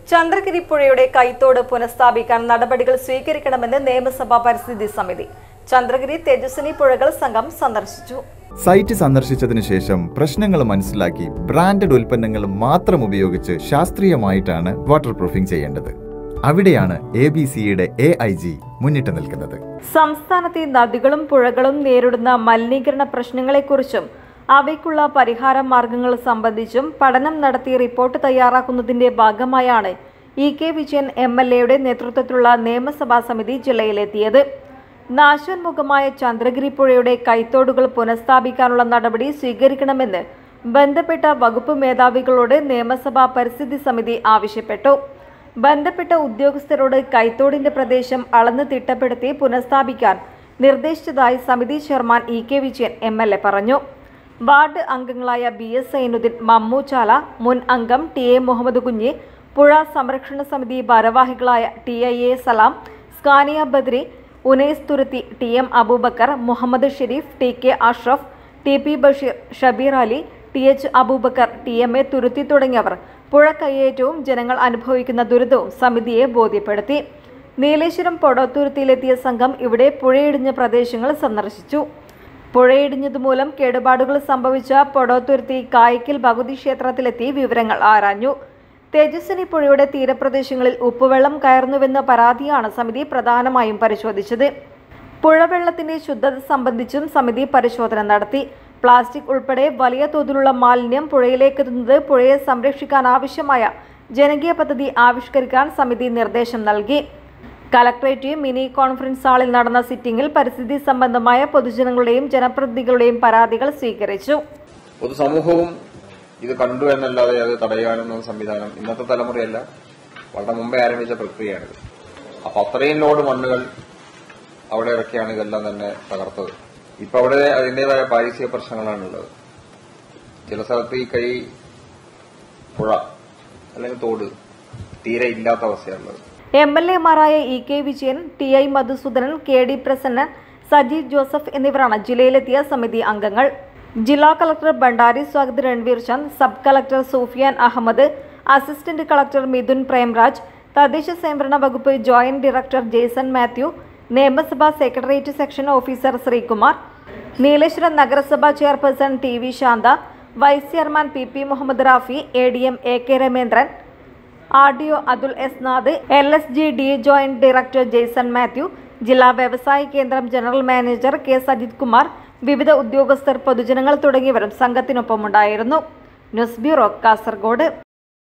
ചന്ദ്രഗിരി പുഴയുടെ കൈത്തോട് പുനഃസ്ഥാപിക്കാൻ നടപടികൾ സ്വീകരിക്കണമെന്ന് നിയമസഭാ പരിസ്ഥിതി സമിതി ചന്ദ്രഗിരി തേജസ്വിനി പുഴകൾ സംഘം സന്ദർശിച്ചു സൈറ്റ് സന്ദർശിച്ചതിനു ശേഷം പ്രശ്നങ്ങൾ മനസ്സിലാക്കി ബ്രാൻഡഡ് ഉൽപ്പന്നങ്ങൾ മാത്രം ഉപയോഗിച്ച് ശാസ്ത്രീയമായിട്ടാണ് വാട്ടർ പ്രൂഫിംഗ് ചെയ്യേണ്ടത് അവിടെയാണ് എ ബി സിയുടെ എ ഐ ജി മുന്നിട്ട് നിൽക്കുന്നത് സംസ്ഥാനത്തെ നദികളും പുഴകളും നേരിടുന്ന മലിനീകരണ പ്രശ്നങ്ങളെക്കുറിച്ചും അവയ്ക്കുള്ള പരിഹാര മാർഗങ്ങൾ സംബന്ധിച്ചും പഠനം നടത്തി റിപ്പോർട്ട് തയ്യാറാക്കുന്നതിന്റെ ഭാഗമായാണ് E K Vijayan M L എയുടെ നേതൃത്വത്തിലുള്ള നിയമസഭാ സമിതി ജില്ലയിലെത്തിയത് നാശോന്മുഖമായ ചന്ദ്രഗിരി പുഴയുടെ കൈത്തോടുകൾ പുനഃസ്ഥാപിക്കാനുള്ള നടപടി സ്വീകരിക്കണമെന്ന് ബന്ധപ്പെട്ട വകുപ്പ് മേധാവികളോട് നിയമസഭാ പരിസ്ഥിതി സമിതി ആവശ്യപ്പെട്ടു ബന്ധപ്പെട്ട ഉദ്യോഗസ്ഥരോട് കൈത്തോടിന്റെ പ്രദേശം അളന്ന് തിട്ടപ്പെടുത്തി പുനഃസ്ഥാപിക്കാൻ നിർദ്ദേശിച്ചതായി സമിതി chairman E K Vijayan M L A പറഞ്ഞു വാർഡ് അംഗങ്ങളായ ബി എസ് സൈനുദ്ദീൻ മമ്മൂച്ചാല മുൻ അംഗം ടി എ മുഹമ്മദ് കുഞ്ഞി പുഴ സംരക്ഷണ സമിതി ഭാരവാഹികളായ ടി ഐ എ സലാം സ്കാനിയ Badri Unais Thuruthi T M Aboobacker Muhammad Sherif T K Ashraf T P Basheer Shabeer Ali T H Aboobacker T M A Thuruthi തുടങ്ങിയവർ പുഴ കയ്യേറ്റവും ജനങ്ങൾ അനുഭവിക്കുന്ന ദുരിതവും സമിതിയെ ബോധ്യപ്പെടുത്തി നീലേശ്വരം പൊടോത്തുരുത്തിയിലെത്തിയ സംഘം ഇവിടെ പുഴയിടിഞ്ഞ പ്രദേശങ്ങൾ സന്ദർശിച്ചു പുഴയിടിഞ്ഞതുമൂലം കേടുപാടുകൾ സംഭവിച്ച പൊടോത്തുരുത്തി കായ്ക്കൽ ഭഗവതി ക്ഷേത്രത്തിലെത്തി വിവരങ്ങൾ ആരാഞ്ഞു തേജസ്വിനി പുഴയുടെ തീരപ്രദേശങ്ങളിൽ ഉപ്പുവെള്ളം കയറുന്നുവെന്ന പരാതിയാണ് സമിതി പ്രധാനമായും പരിശോധിച്ചത് പുഴവെള്ളത്തിന്റെ ശുദ്ധത സംബന്ധിച്ചും സമിതി പരിശോധന നടത്തി പ്ലാസ്റ്റിക് ഉൾപ്പെടെ വലിയ തോതിലുള്ള മാലിന്യം പുഴയിലേക്കെത്തുന്നത് പുഴയെ സംരക്ഷിക്കാൻ ആവശ്യമായ ജനകീയ പദ്ധതി ആവിഷ്കരിക്കാൻ സമിതി നിർദ്ദേശം നൽകി കലക്ട്രേറ്റ് മിനി കോൺഫറൻസ് ഹാളിൽ നടന്ന സിറ്റിംഗിൽ പരിസ്ഥിതി സംബന്ധമായ പൊതുജനങ്ങളുടെയും ജനപ്രതിനിധികളുടെയും പരാതികൾ സ്വീകരിച്ചു പൊതുസമൂഹവും ഇത് കണ്ടു എന്നല്ലാതെ അത് തടയാനൊന്നും സംവിധാനം ഇന്നത്തെ തലമുറയല്ല വളരെ മുമ്പേ ആരംഭിച്ച പ്രക്രിയയാണിത് അപ്പൊ അത്രയും ലോഡ് മണ്ണുകൾ അവിടെ ഇറക്കിയാണ് ഇതെല്ലാം തന്നെ തകർത്തത് ഇപ്പൊ അവിടെ അതിന്റേതായ പാരിസ്ഥിതിക പ്രശ്നങ്ങളാണുള്ളത് ചില സ്ഥലത്ത് ഈ കൈ പുഴ അല്ലെങ്കിൽ തോട് തീരെ ഇല്ലാത്ത അവസ്ഥയാണുള്ളത് എം എൽ എമാരായ E K Vijayan T I Madhusoodanan K D Prasannan Sajeev Joseph എന്നിവരാണ് ജില്ലയിലെത്തിയ സമിതി അംഗങ്ങൾ ജില്ലാ collector Bhandari Swagat Ranveer Chand sub collector Sufiyan Ahmed assistant collector Mithun Premraj തദ്ദേശ സ്വയംഭരണ വകുപ്പ് ജോയിന്റ് ഡയറക്ടർ ജേസൺ മാത്യു നിയമസഭാ secretariat section officer Sreekumar Nileshwaram നഗരസഭാ chairperson T V Santha vice chairman P P Muhammad Rafi A D M A K Ramendran R D O Atul S Nath L S G D joint director Jason Mathew ജില്ലാ വ്യവസായ കേന്ദ്രം general manager K Sajith Kumar വിവിധ ഉദ്യോഗസ്ഥർ പൊതുജനങ്ങൾ തുടങ്ങിയവരും സംഘത്തിനൊപ്പമുണ്ടായിരുന്നു news bureau Kasaragod